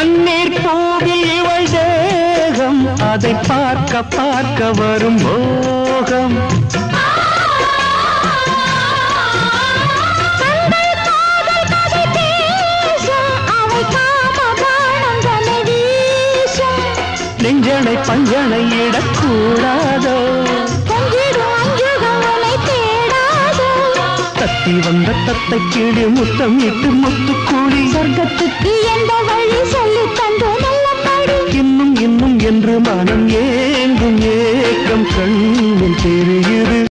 பன்னீர் பூவில் இவள் தேகம் அதை பார்க்க பார்க்க வரும் மோகம் கண்கள் காதல் கதை பேசும் அவை காம பானம் தன்னை வீசும் நெஞ்சனை பஞ்சனை இடக்கூடாதோ கொஞ்சிடும் அஞ்சுகம் உன்னை தேடாதோ தத்தி வந்த தத்தை கீழே முத்தம் இட்டு முத்து